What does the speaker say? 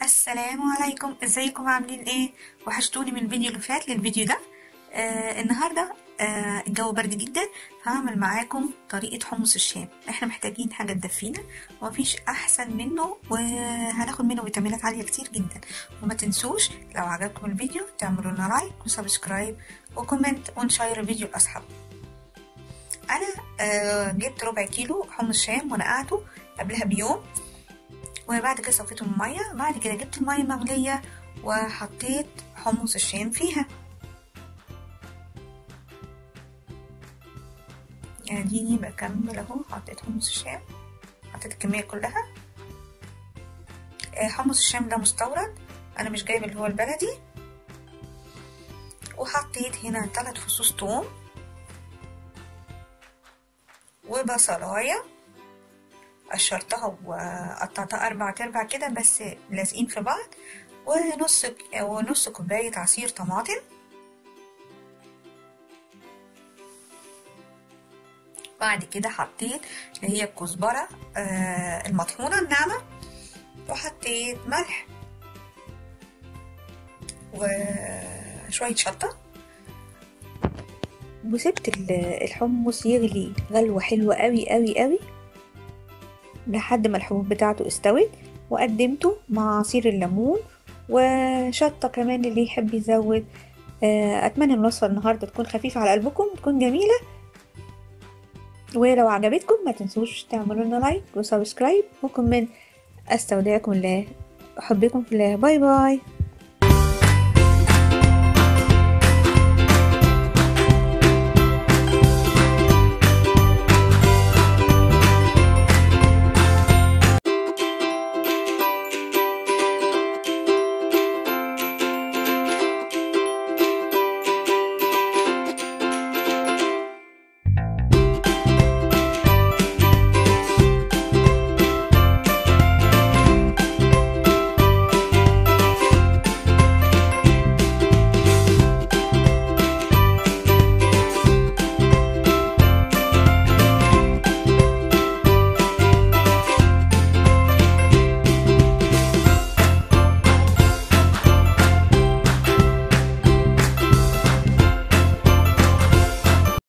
السلام عليكم ازيكم عاملين ايه وحشتوني من الفيديو اللي فات للفيديو ده آه النهارده آه الجو برد جدا هعمل معاكم طريقة حمص الشام احنا محتاجين حاجة تدفينا ومفيش احسن منه وهناخد منه فيتامينات عالية كتير جدا وما تنسوش لو عجبكم الفيديو تعملوا لنا لايك وسبسكرايب وكومنت ونشير الفيديو لاصحابكم انا آه جبت ربع كيلو حمص شام ونقعته قبلها بيوم وبعد كده صفيته من المية بعد كده جبت المية مغلية وحطيت حمص الشام فيها اديني بكمل اهو حطيت حمص الشام حطيت الكمية كلها حمص الشام ده مستورد انا مش جايب اللي هو البلدي وحطيت هنا ثلاث فصوص توم وبصلايه قشرتها وقطعتها أربع أرباع كده بس لازقين في بعض ونص ونص كوباية عصير طماطم بعد كده حطيت اللي هي الكزبرة آه المطحونة الناعمة وحطيت ملح وشوية شطة وسبت الحمص يغلي غلوة حلوة قوي قوي قوي لحد ما الحبوب بتاعته استوت وقدمته مع عصير الليمون وشطة كمان اللي يحب يزود أتمنى الوصفة النهاردة تكون خفيفة على قلبكم تكون جميلة ولو عجبتكم ما تنسوش تعملوا لنا لايك وسبسكرايب وكومنت استودعكم الله أحبكم في الله باي باي